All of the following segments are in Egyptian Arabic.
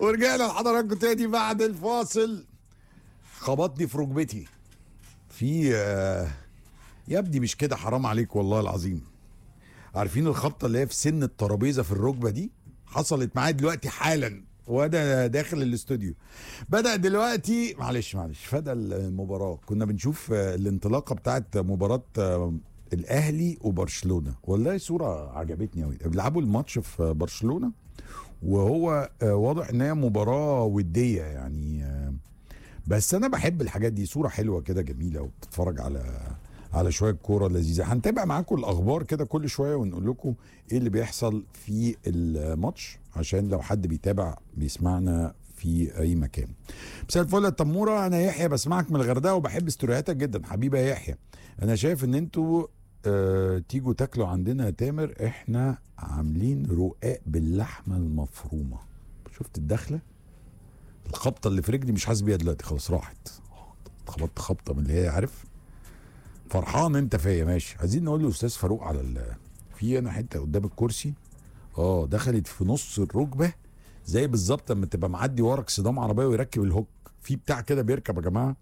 ورجعنا لحضراتكم تاني بعد الفاصل خبطني في ركبتي في آه، يا ابني مش كده حرام عليك والله العظيم عارفين الخبطه اللي هي في سن الترابيزه في الركبه دي حصلت معايا دلوقتي حالا وانا داخل الاستوديو بدا دلوقتي معلش معلش فدا المباراه كنا بنشوف آه، الانطلاقه بتاعت مباراه آه، الاهلي وبرشلونه والله صوره عجبتني قوي بيلعبوا الماتش في برشلونه وهو آه، واضح ان هي مباراه وديه يعني آه، بس انا بحب الحاجات دي صوره حلوه كده جميله وبتتفرج على على شويه كوره لذيذه هنتابع معاكم الاخبار كده كل شويه ونقول لكم ايه اللي بيحصل في الماتش عشان لو حد بيتابع بيسمعنا في اي مكان مساء الفل يا تموره انا يحيى بسمعك من الغردقه وبحب استورياتك جدا حبيبي يا يحيى انا شايف ان انتوا آه تيجوا تاكلوا عندنا يا تامر احنا عاملين رقاق باللحمه المفرومه شفت الدخله الخبطه اللي في رجلي مش حاسس بيها دلوقتي خلاص راحت خبطت خبطه من اللي هي عارف فرحان انت فيا ماشي عايزين نقول لاستاذ فاروق على ال في هنا حته قدام الكرسي اه دخلت في نص الركبه زي بالظبط لما تبقى معدي وراك صدام عربيه ويركب الهوك في بتاع كده بيركب يا جماعه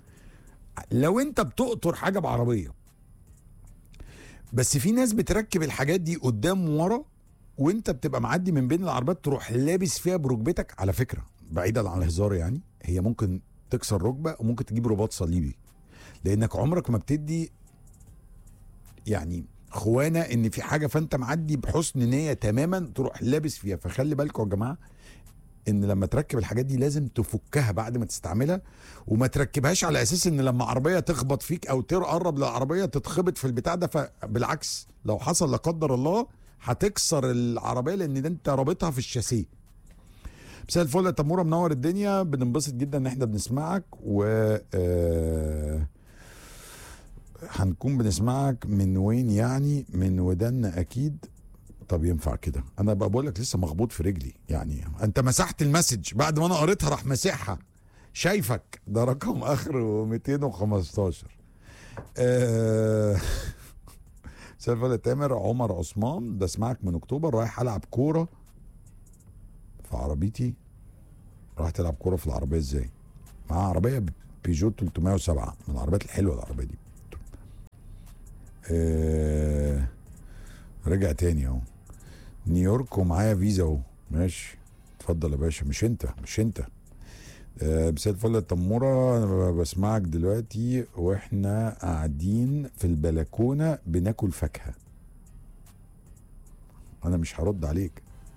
لو انت بتقطر حاجه بعربيه بس في ناس بتركب الحاجات دي قدام ورا وانت بتبقى معدي من بين العربيات تروح لابس فيها بركبتك على فكره بعيدا عن الهزار يعني هي ممكن تكسر ركبه وممكن تجيب رباط صليبي لانك عمرك ما بتدي يعني خوانه ان في حاجه فانت معدي بحسن نيه تماما تروح لابس فيها فخلي بالكم يا جماعه ان لما تركب الحاجات دي لازم تفكها بعد ما تستعملها وما تركبهاش على اساس ان لما عربيه تخبط فيك او تقرب للعربيه تتخبط في البتاع ده فبالعكس لو حصل لا قدر الله هتكسر العربيه لان ده انت رابطها في الشاسيه مساء الفل يا تموره منور الدنيا بننبسط جدا ان احنا بنسمعك و آه، هنكون بنسمعك من وين يعني من ودنا اكيد طب ينفع كده انا بقى بقول لك لسه مخبوط في رجلي يعني انت مسحت المسج بعد ما انا قريتها راح مسحها شايفك ده رقم اخره 215 آه، مساء الفل يا تامر عمر عثمان ده اسمعك من اكتوبر رايح العب كوره في عربيتي راح تلعب كوره في العربيه ازاي معاه عربيه بيجو 307 من العربيات الحلوه العربيه دي آه رجع تاني اهو نيويورك ومعايا فيزا اهو ماشي اتفضل يا باشا مش انت مش انت آه مساء الفل يا تموره انا بسمعك دلوقتي واحنا قاعدين في البلكونه بناكل فاكهه انا مش هرد عليك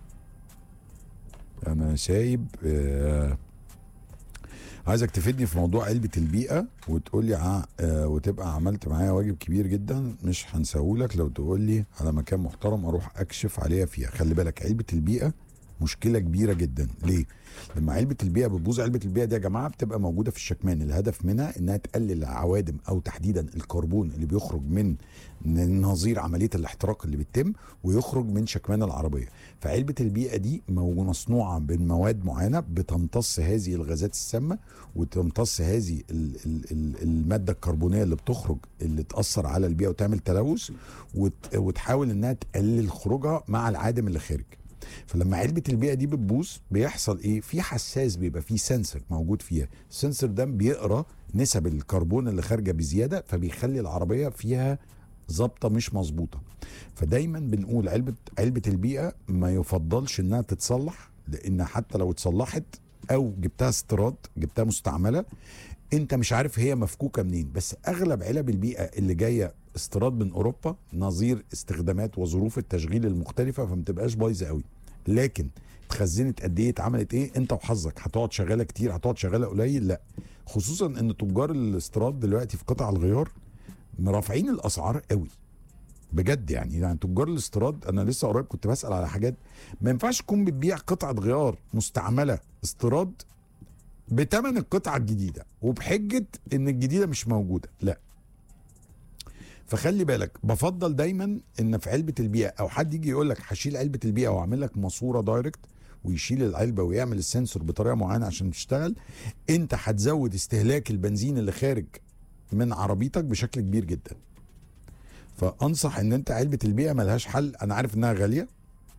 انا سايب آه عايزك تفيدني في موضوع علبة البيئة وتقول لي ع... آه وتبقى عملت معايا واجب كبير جدا مش هنساهولك لو تقول لي على مكان محترم اروح اكشف عليها فيها خلي بالك علبة البيئة مشكلة كبيرة جدا ليه؟ لما علبة البيئة بتبوظ علبة البيئة دي يا جماعة بتبقى موجودة في الشكمان الهدف منها انها تقلل العوادم او تحديدا الكربون اللي بيخرج من نظير عملية الاحتراق اللي بتتم ويخرج من شكمان العربية فعلبة البيئة دي مو- مصنوعة من مواد معينة بتمتص هذه الغازات السامة وتمتص هذه ال- ال- ال- المادة الكربونية اللي بتخرج اللي تأثر على البيئة وتعمل تلوث وت- وتحاول انها تقلل خروجها مع العادم اللي خارج فلما علبة البيئة دي بتبوظ بيحصل ايه؟ في حساس بيبقى فيه سنسور موجود فيها، السنسور ده بيقرا نسب الكربون اللي خارجة بزيادة فبيخلي العربية فيها ظابطة مش مظبوطة. فدايما بنقول علبة علبة البيئة ما يفضلش انها تتصلح لان حتى لو اتصلحت او جبتها استيراد جبتها مستعملة انت مش عارف هي مفكوكة منين بس اغلب علب البيئة اللي جاية استيراد من اوروبا نظير استخدامات وظروف التشغيل المختلفة فما تبقاش بايظة قوي لكن اتخزنت قد ايه اتعملت ايه انت وحظك هتقعد شغاله كتير هتقعد شغاله قليل لا خصوصا ان تجار الاستيراد دلوقتي في قطع الغيار مرافعين الاسعار قوي بجد يعني يعني تجار الاستيراد انا لسه قريب كنت بسال على حاجات ما ينفعش تكون بتبيع قطعه غيار مستعمله استيراد بتمن القطعه الجديده وبحجه ان الجديده مش موجوده لا فخلي بالك بفضل دايما ان في علبه البيئه او حد يجي يقول لك هشيل علبه البيئه واعمل لك ماسوره دايركت ويشيل العلبه ويعمل السنسور بطريقه معينه عشان تشتغل انت هتزود استهلاك البنزين اللي خارج من عربيتك بشكل كبير جدا فانصح ان انت علبه البيئه ملهاش حل انا عارف انها غاليه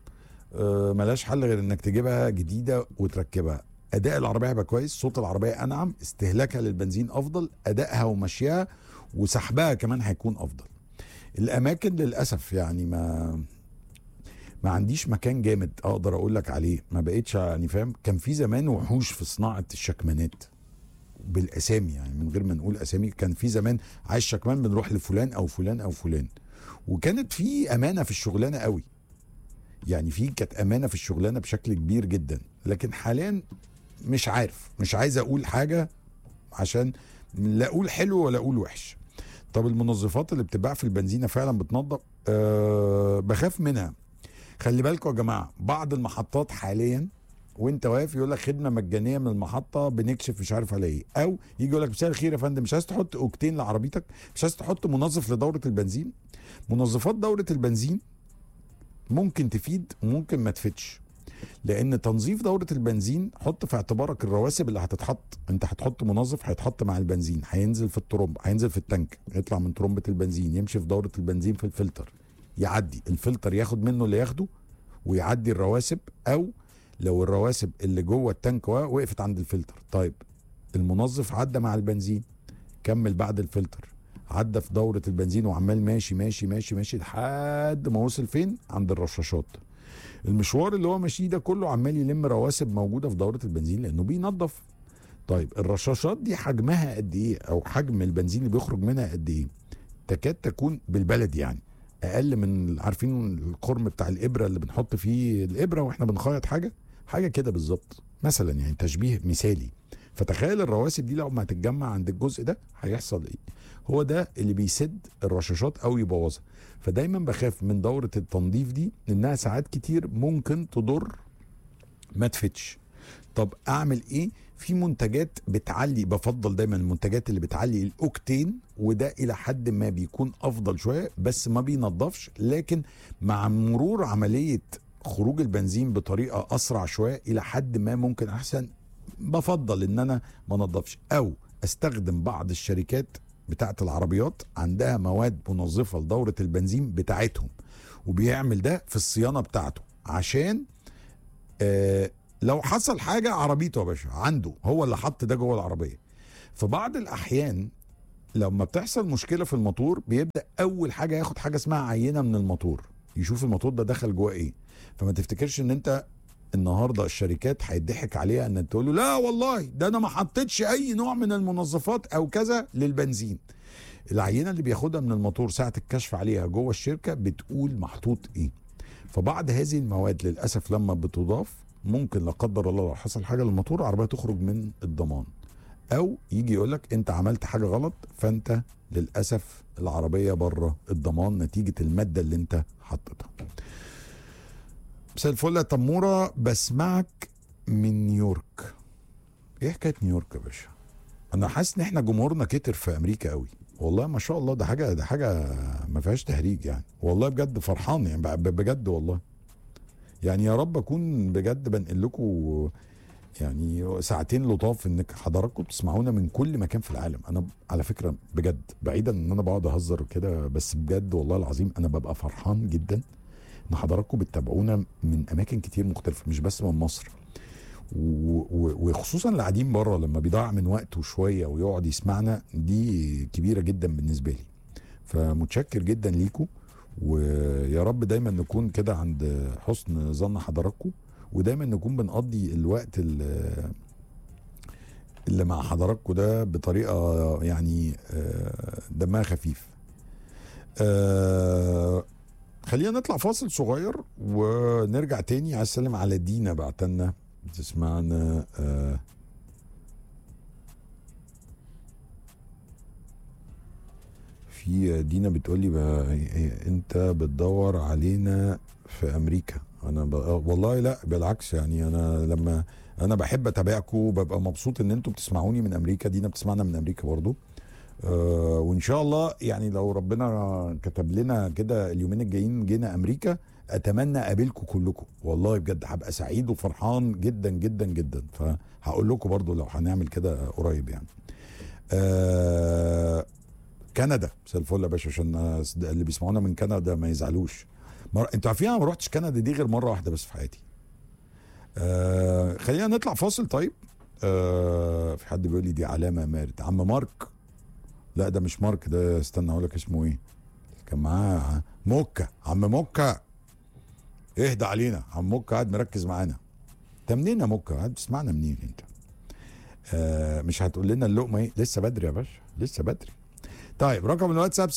آه، ملاش حل غير انك تجيبها جديده وتركبها اداء العربيه هيبقى كويس صوت العربيه انعم استهلاكها للبنزين افضل ادائها ومشيها وسحبها كمان هيكون افضل الاماكن للاسف يعني ما ما عنديش مكان جامد اقدر اقول لك عليه ما بقتش يعني فاهم كان في زمان وحوش في صناعه الشكمانات بالاسامي يعني من غير ما نقول اسامي كان في زمان عايز شكمان بنروح لفلان او فلان او فلان وكانت في امانه في الشغلانه قوي يعني في كانت امانه في الشغلانه بشكل كبير جدا لكن حاليا مش عارف مش عايز اقول حاجه عشان لا اقول حلو ولا اقول وحش طب المنظفات اللي بتتباع في البنزينه فعلا بتنظف أه بخاف منها خلي بالكم يا جماعه بعض المحطات حاليا وانت واقف يقول لك خدمه مجانيه من المحطه بنكشف مش عارف على ايه او يجي يقول لك مساء الخير يا فندم مش عايز تحط اوكتين لعربيتك مش عايز تحط منظف لدوره البنزين منظفات دوره البنزين ممكن تفيد وممكن ما تفيدش لان تنظيف دوره البنزين حط في اعتبارك الرواسب اللي هتتحط انت هتحط منظف هيتحط مع البنزين هينزل في الترمب هينزل في التانك يطلع من ترمبه البنزين يمشي في دوره البنزين في الفلتر يعدي الفلتر ياخد منه اللي ياخده ويعدي الرواسب او لو الرواسب اللي جوه التانك وقفت عند الفلتر طيب المنظف عدى مع البنزين كمل بعد الفلتر عدى في دورة البنزين وعمال ماشي ماشي ماشي ماشي لحد ما وصل فين عند الرشاشات المشوار اللي هو ماشيه ده كله عمال يلم رواسب موجودة في دورة البنزين لأنه بينظف طيب الرشاشات دي حجمها قد ايه او حجم البنزين اللي بيخرج منها قد ايه تكاد تكون بالبلد يعني اقل من عارفين القرم بتاع الابره اللي بنحط فيه الابره واحنا بنخيط حاجه حاجه كده بالظبط مثلا يعني تشبيه مثالي فتخيل الرواسب دي لو ما هتتجمع عند الجزء ده هيحصل ايه هو ده اللي بيسد الرشاشات او يبوظها فدايما بخاف من دوره التنظيف دي انها ساعات كتير ممكن تضر ما تفتش طب اعمل ايه في منتجات بتعلي بفضل دايما المنتجات اللي بتعلي الاوكتين وده الى حد ما بيكون افضل شويه بس ما بينضفش لكن مع مرور عمليه خروج البنزين بطريقه اسرع شويه الى حد ما ممكن احسن بفضل ان انا ما انضفش او استخدم بعض الشركات بتاعه العربيات عندها مواد منظفه لدوره البنزين بتاعتهم وبيعمل ده في الصيانه بتاعته عشان آه لو حصل حاجه عربيته يا باشا عنده هو اللي حط ده جوه العربيه في بعض الاحيان لما بتحصل مشكله في الموتور بيبدا اول حاجه ياخد حاجه اسمها عينه من الموتور يشوف الموتور ده دخل جواه ايه فما تفتكرش ان انت النهارده الشركات هيضحك عليها ان تقول له لا والله ده انا ما حطيتش اي نوع من المنظفات او كذا للبنزين العينه اللي بياخدها من الموتور ساعه الكشف عليها جوه الشركه بتقول محطوط ايه فبعض هذه المواد للاسف لما بتضاف ممكن لا قدر الله لو حصل حاجه للموتور العربيه تخرج من الضمان او يجي يقول لك انت عملت حاجه غلط فانت للاسف العربيه بره الضمان نتيجه الماده اللي انت حطيتها مساء الفل يا تموره بسمعك من نيويورك ايه حكايه نيويورك يا باشا انا حاسس ان احنا جمهورنا كتر في امريكا قوي والله ما شاء الله ده حاجه ده حاجه ما فيهاش تهريج يعني والله بجد فرحان يعني ب- بجد والله يعني يا رب اكون بجد بنقل لكم يعني ساعتين لطاف انك حضراتكم بتسمعونا من كل مكان في العالم انا على فكره بجد بعيدا ان انا بقعد اهزر كده بس بجد والله العظيم انا ببقى فرحان جدا ان حضراتكم بتتابعونا من اماكن كتير مختلفه مش بس من مصر و- و- وخصوصا اللي قاعدين بره لما بيضيع من وقته شويه ويقعد يسمعنا دي كبيره جدا بالنسبه لي فمتشكر جدا ليكم ويا رب دايما نكون كده عند حسن ظن حضراتكم ودايما نكون بنقضي الوقت ال- اللي مع حضراتكم ده بطريقه يعني آه، دمها خفيف آه، خلينا نطلع فاصل صغير ونرجع تاني عايز اسلم على دينا بعتنا تسمعنا آه في دينا بتقول لي انت بتدور علينا في امريكا انا ب... آه، والله لا بالعكس يعني انا لما انا بحب اتابعكم وببقى مبسوط ان انتوا بتسمعوني من امريكا دينا بتسمعنا من امريكا برضو آه وان شاء الله يعني لو ربنا كتب لنا كده اليومين الجايين جينا امريكا اتمنى اقابلكم كلكم والله بجد هبقى سعيد وفرحان جدا جدا جدا فهقول لكم برضو لو هنعمل كده قريب يعني آه كندا مساء الفل يا باشا عشان اللي بيسمعونا من كندا ما يزعلوش مر... انتوا عارفين انا ما رحتش كندا دي غير مره واحده بس في حياتي آه خلينا نطلع فاصل طيب آه في حد بيقول لي دي علامه يا مارد عم مارك لا ده مش مارك ده استنى اقول لك اسمه ايه كان معاه موكا عم موكا اهدى علينا عم موكا قاعد مركز معانا انت منين يا موكا قاعد بتسمعنا منين انت آه مش هتقول لنا اللقمه ايه لسه بدري يا باشا لسه بدري طيب رقم الواتساب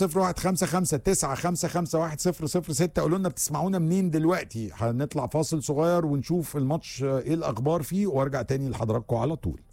0155 قولوا لنا بتسمعونا منين دلوقتي هنطلع فاصل صغير ونشوف الماتش آه، ايه الاخبار فيه وارجع تاني لحضراتكم على طول